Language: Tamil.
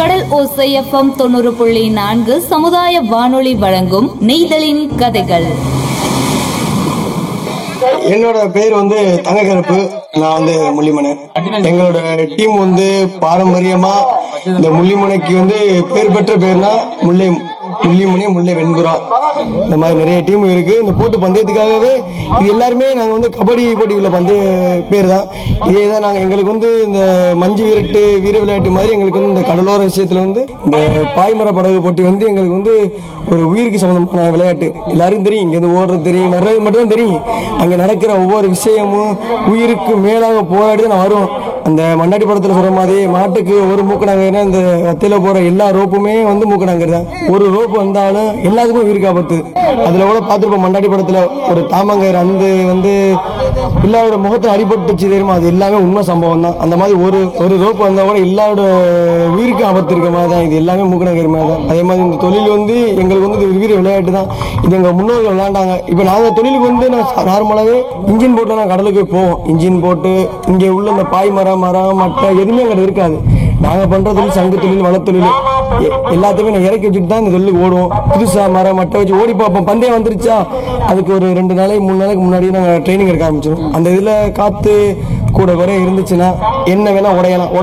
கடல் ஓசை எஃப்எம் தொண்ணூறு புள்ளி நான்கு சமுதாய வானொலி வழங்கும் நெய்தலின் கதைகள் என்னோட பேர் வந்து தங்கக்கருப்பு நான் வந்து முள்ளிமனை எங்களோட டீம் வந்து பாரம்பரியமா இந்த முள்ளிமனைக்கு வந்து பேர் பெற்ற பேர்னா முல்லை முள்ளிமணி முல்லை வெண்புறா இந்த மாதிரி நிறைய டீம் இருக்கு இந்த போட்டு பந்தயத்துக்காகவே இது எல்லாருமே நாங்க வந்து கபடி போட்டி உள்ள பந்தய பேர் தான் இதே தான் நாங்க எங்களுக்கு வந்து இந்த மஞ்சு விரட்டு வீர விளையாட்டு மாதிரி எங்களுக்கு வந்து இந்த கடலோர விஷயத்துல வந்து இந்த பாய்மர படகு போட்டி வந்து எங்களுக்கு வந்து ஒரு உயிருக்கு சம்பந்தமான விளையாட்டு எல்லாருக்கும் தெரியும் இங்க இருந்து ஓடுறது தெரியும் வர்றது மட்டும் தான் தெரியும் அங்க நடக்கிற ஒவ்வொரு விஷயமும் உயிருக்கு மேலாக போராடி தான் நான் வருவோம் அந்த மண்டாடி படத்துல சொல்ற மாதிரி மாட்டுக்கு ஒரு மூக்கணாங்கன்னா இந்த வத்தையில போற எல்லா ரோப்புமே வந்து மூக்கணாங்கர் தான் ஒரு ரோப்பு வந்தாலும் எல்லாத்துக்கும் உயிருக்கு ஆபத்து அதுல கூட பார்த்துருப்போம் மண்டாடி படத்துல ஒரு தாமங்கர் அந்த வந்து எல்லாரோட முகத்தை அடிபட்டுச்சு தெரியுமா அது எல்லாமே உண்மை சம்பவம் தான் அந்த மாதிரி ஒரு ஒரு ரோப்பு வந்தா கூட எல்லாரோட உயிருக்கு ஆபத்து இருக்க மாதிரி தான் இது எல்லாமே மூக்கணாங்கர் மாதிரி தான் அதே மாதிரி இந்த தொழில் வந்து எங்களுக்கு வந்து இது வீர விளையாட்டு தான் இது எங்க முன்னோர்கள் விளையாண்டாங்க இப்போ நாங்க தொழிலுக்கு வந்து நான் நார்மலாகவே இன்ஜின் போட்டு நான் கடலுக்கு போவோம் இன்ஜின் போட்டு இங்கே உள்ள இந்த பாய் மரம் மரம் மட்டை எதுவுமே அங்கே இருக்காது நாங்க பண்ற தொழில் சங்கு தொழில் வளத்தொழில் எ- எல்லாத்தையுமே நான் இறக்கி வச்சுட்டு தான் இந்த தொழிலுக்கு ஓடுவோம் புதுசா மரம் மட்டை வச்சு ஓடி பார்ப்போம் பந்தயம் வந்துருச்சா அதுக்கு ஒரு ரெண்டு நாளைக்கு மூணு நாளைக்கு முன்னாடி நாங்கள் ட்ரைனிங் எடுக்க ஆரம்பிச்சிடும் அந்த இதில் காற்று கூட குறை இருந்துச்சுன்னா என்ன வேணா உடையலாம்